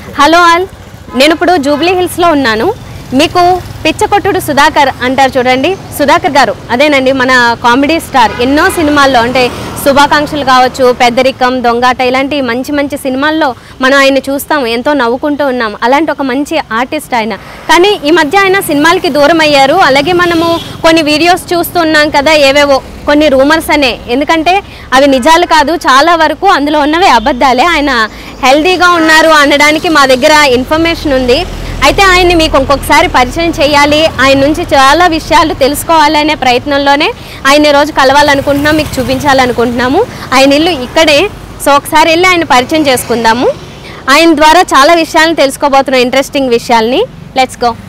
Hello all నేను ఇప్పుడు Jubilee హిల్స్లో ఉన్నాను మీకు పిచ్చకొట్టుడు సుధాకర్ అంటారు చూడండి సుధాకర్ గారు అదేనండి మన కామెడీ స్టార్ ఎన్నో సినిమాల్లో అంటే శుభాకాంక్షలు కావచ్చు పెద్దరికం దొంగాట ఇలాంటి మంచి మంచి సినిమాల్లో మనం ఆయన చూస్తాం ఎంతో నవ్వుకుంటూ ఉన్నాం అలాంటి ఒక మంచి ఆర్టిస్ట్ ఆయన కానీ ఈ మధ్య ఆయన సినిమాలకి దూరం అయ్యారు అలాగే మనము కొన్ని వీడియోస్ చూస్తున్నాం కదా ఏవేవో కొన్ని రూమర్స్ అనే ఎందుకంటే అవి నిజాలు కాదు చాలా వరకు అందులో ఉన్నవి అబద్ధాలే ఆయన హెల్దీగా ఉన్నారు అనడానికి మా దగ్గర ఇన్ఫర్మేషన్ ఉంది అయితే ఆయన్ని మీకు ఇంకొకసారి పరిచయం చేయాలి ఆయన నుంచి చాలా విషయాలు తెలుసుకోవాలి అనే ప్రయత్నంలోనే ఆయన ఈ రోజు కలవాలనుకుంటున్నాం మీకు చూపించాలనుకుంటున్నాము ఆయన ఇల్లు ఇక్కడే సో ఒకసారి వెళ్ళి ఆయన పరిచయం చేసుకుందాము ఆయన ద్వారా చాలా విషయాలను తెలుసుకోబోతున్నాం ఇంట్రెస్టింగ్ విషయాల్ని లెట్స్ గో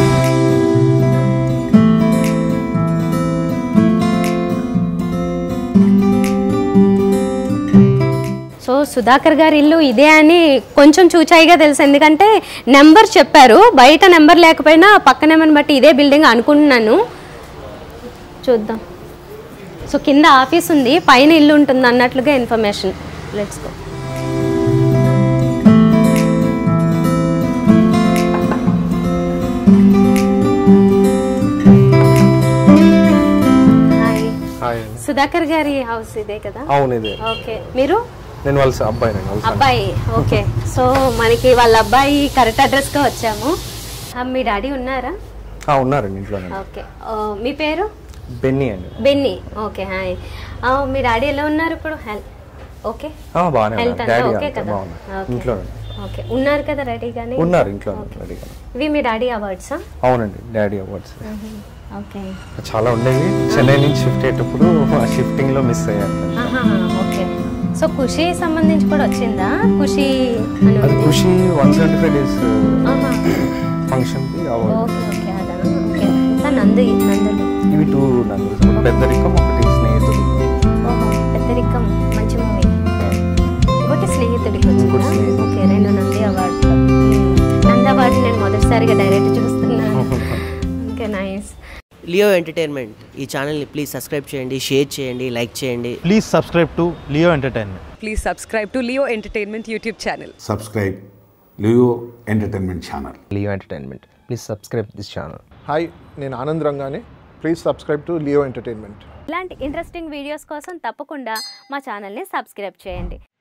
సో సుధాకర్ గారి ఇల్లు ఇదే అని కొంచెం చూచాయిగా తెలుసు ఎందుకంటే నెంబర్ చెప్పారు బయట నెంబర్ లేకపోయినా పక్క నెంబర్ని బట్టి ఇదే బిల్డింగ్ అనుకుంటున్నాను చూద్దాం సో కింద ఆఫీస్ ఉంది పైన ఇల్లు ఉంటుంది అన్నట్లుగా information let's go hi hi Sudhakar గారి హౌస్ ఇదే కదా అవును ఇదే ఓకే మీరు నేను వాళ్ళ అబ్బాయి నేను వాళ్ళ అబ్బాయి ఓకే సో మనకి వాళ్ళ అబ్బాయి కరెక్ట్ అడ్రస్ గా వచ్చాము ఆ, మీ డాడీ ఉన్నారా ఆ, ఉన్నారండి ఇంట్లోనే ఓకే ఆ, మీ పేరు బెన్నీ అండి బెన్నీ ఓకే హాయ్ ఆ, మీ డాడీ ఎలా ఉన్నారు ఇప్పుడు హెల్త్ ఓకే ఆ, బాగానే హెల్త్ ఉన్నారు అంతా డాడీ ఓకే అంతా కదా బాగున్నారు ఓకే. ఇంట్లో ఓకే ఉన్నారు కదా రెడీగానే ఉన్నారు ఇంట్లో ఓకే. రెడీగా ఇవి మీ డాడీ అవార్డ్సా అవునండి డాడీ అవార్డ్స్ ఓకే చాలా ఉండేవి చెన్నై నుంచి షిఫ్ట్ అయ్యేటప్పుడు ఆ షిఫ్టింగ్ లో మిస్ అయ్యారు ఆహాహా, ఓకే సో ఖుషి సంబంధించి కూడా వచ్చిందా ఖుషి అని అది ఉంది. Kushi one seventy five days ఆహా. ఫంక్షన్ కి అవార్డు ఓకే ఓకే అదా ఓకే ఇంకా నందు నందులు ఇవి టూ నన్ను పెద్దరికం ఒకటి స్నేహితుడు ఓహో పెద్దరికం మంచి మూవీ ఇంకోటి స్నేహితుడికి ఇంకోటి వచ్చిందా స్నేహితుడు. ఓకే రెండు నంది అవార్డు నంది అవార్డు నేను మొదటిసారిగా డైరెక్ట్ చూస్తున్నాను ఓకే నైస్ లియో ఎంటర్టైన్మెంట్ ఈ ఛానల్ని ప్లీజ్ సబ్స్క్రైబ్ చేయండి షేర్ చేయండి లైక్ చేయండి Please subscribe to Leo Entertainment. Please subscribe to Leo Entertainment YouTube channel. subscribe Leo Entertainment Channel. Leo Entertainment. Please subscribe this channel. Hi నేను ఆనంద్ రంగానే please subscribe to Leo entertainment ఇలాంటి interesting videos కోసం తప్పకుండా మా ఛానల్ని subscribe చేయండి